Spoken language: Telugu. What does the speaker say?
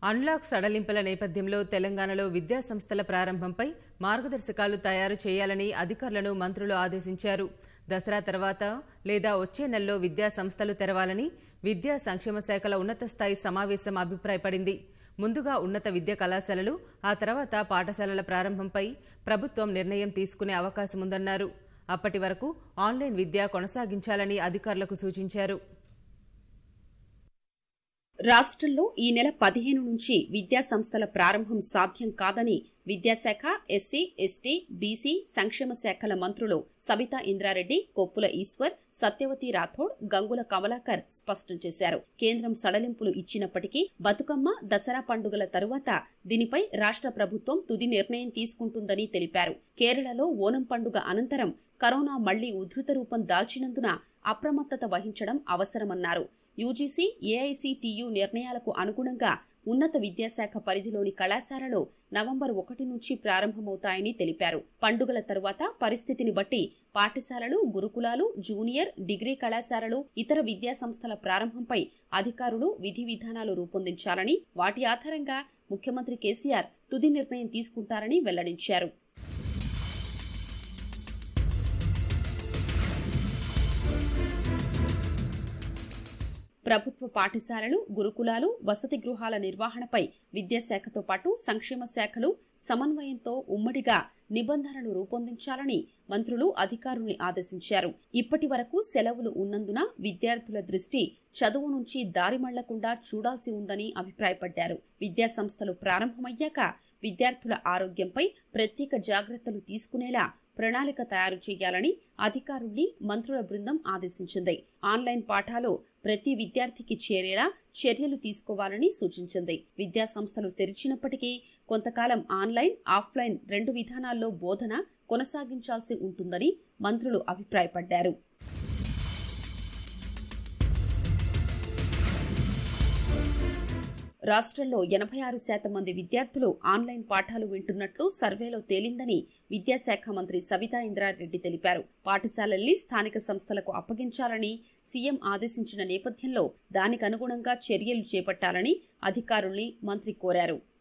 అన్లాక్ సడలింపుల నేపథ్యంలో తెలంగాణలో విద్యా సంస్థల ప్రారంభంపై మార్గదర్శకాలు తయారు చేయాలని అధికారులను మంత్రులు ఆదేశించారు దసరా తర్వాత లేదా వచ్చే నెలలో విద్యా సంస్థలు తెరవాలని విద్యా సంక్షేమ శాఖల ఉన్నత స్థాయి సమావేశం అభిప్రాయపడింది ముందుగా ఉన్నత విద్యా కళాశాలలు ఆ తర్వాత పాఠశాలల ప్రారంభంపై ప్రభుత్వం నిర్ణయం తీసుకునే అవకాశముందన్నారు అప్పటి వరకు ఆన్లైన్ విద్య కొనసాగించాలని అధికారులకు సూచించారు రాష్ట్రంలో ఈ నెల పదిహేను నుంచి విద్యా సంస్థల ప్రారంభం సాధ్యం కాదని విద్యాశాఖ ఎస్సీ ఎస్టీ బీసీ సంక్షేమ శాఖల మంత్రులు సబితా ఇంద్రారెడ్డి కొప్పుల ఈశ్వర్ సత్యవతి రాథోడ్ గంగుల కమలాకర్ స్పష్టం చేశారు కేంద్రం సడలింపులు ఇచ్చినప్పటికీ బతుకమ్మ దసరా పండుగల తరువాత దీనిపై రాష్ట్ర ప్రభుత్వం తుది నిర్ణయం తీసుకుంటుందని తెలిపారు కేరళలో ఓనం పండుగ అనంతరం కరోనా మళ్లీ ఉధృత రూపం దాల్చినందున అప్రమత్తత వహించడం అవసరమన్నారు యూజీసీ ఏఐసీటీయూ నిర్ణయాలకు అనుగుణంగా ఉన్నత విద్యాశాఖ పరిధిలోని కళాశాలలు నవంబర్ ఒకటి నుంచి ప్రారంభమవుతాయని తెలిపారు పండుగల తరువాత పరిస్థితిని బట్టి పాఠశాలలు గురుకులాలు జూనియర్ డిగ్రీ కళాశాలలు ఇతర విద్యా సంస్థల ప్రారంభంపై అధికారులు విధి విధానాలు రూపొందించాలని వాటి ఆధారంగా ముఖ్యమంత్రి కేసీఆర్ తుది నిర్ణయం తీసుకుంటారని వెల్లడించారు ప్రభుత్వ పాఠశాలలు గురుకులాలు వసతి గృహాల నిర్వహణపై విద్యాశాఖతో పాటు సంక్షేమ శాఖలు సమన్వయంతో ఉమ్మడిగా నిబంధనలు రూపొందించాలని మంత్రులు అధికారుల్ని ఆదేశించారు ఇప్పటి వరకు సెలవులు ఉన్నందున విద్యార్థుల దృష్టి చదువు నుంచి దారి మళ్లకుండా చూడాల్సి ఉందని అభిప్రాయపడ్డారు విద్యా సంస్థలు ప్రారంభమయ్యాక విద్యార్థుల ఆరోగ్యంపై ప్రత్యేక జాగ్రత్తలు తీసుకునేలా ప్రణాళిక తయారు చేయాలని అధికారుల్ని మంత్రుల బృందం ఆదేశించింది ఆన్లైన్ పాఠాలు ప్రతి విద్యార్థికి చేరేలా చర్యలు తీసుకోవాలని సూచించింది విద్యా సంస్థలు తెరిచినప్పటికీ కొంతకాలం ఆన్లైన్ ఆఫ్లైన్ రెండు విధానాల్లో బోధన కొనసాగించాల్సి ఉంటుందని మంత్రులు అభిప్రాయపడ్డారు రాష్ట్రంలో ఎనభై ఆరు శాతం మంది విద్యార్థులు ఆన్లైన్ పాఠాలు వింటున్నట్లు సర్వేలో తేలిందని విద్యాశాఖ మంత్రి సబితా ఇంద్రారెడ్డి తెలిపారు పాఠశాలల్ని స్థానిక సంస్థలకు అప్పగించాలని సీఎం ఆదేశించిన నేపథ్యంలో దానికనుగుణంగా చర్యలు చేపట్టాలని అధికారుల్ని మంత్రి కోరారు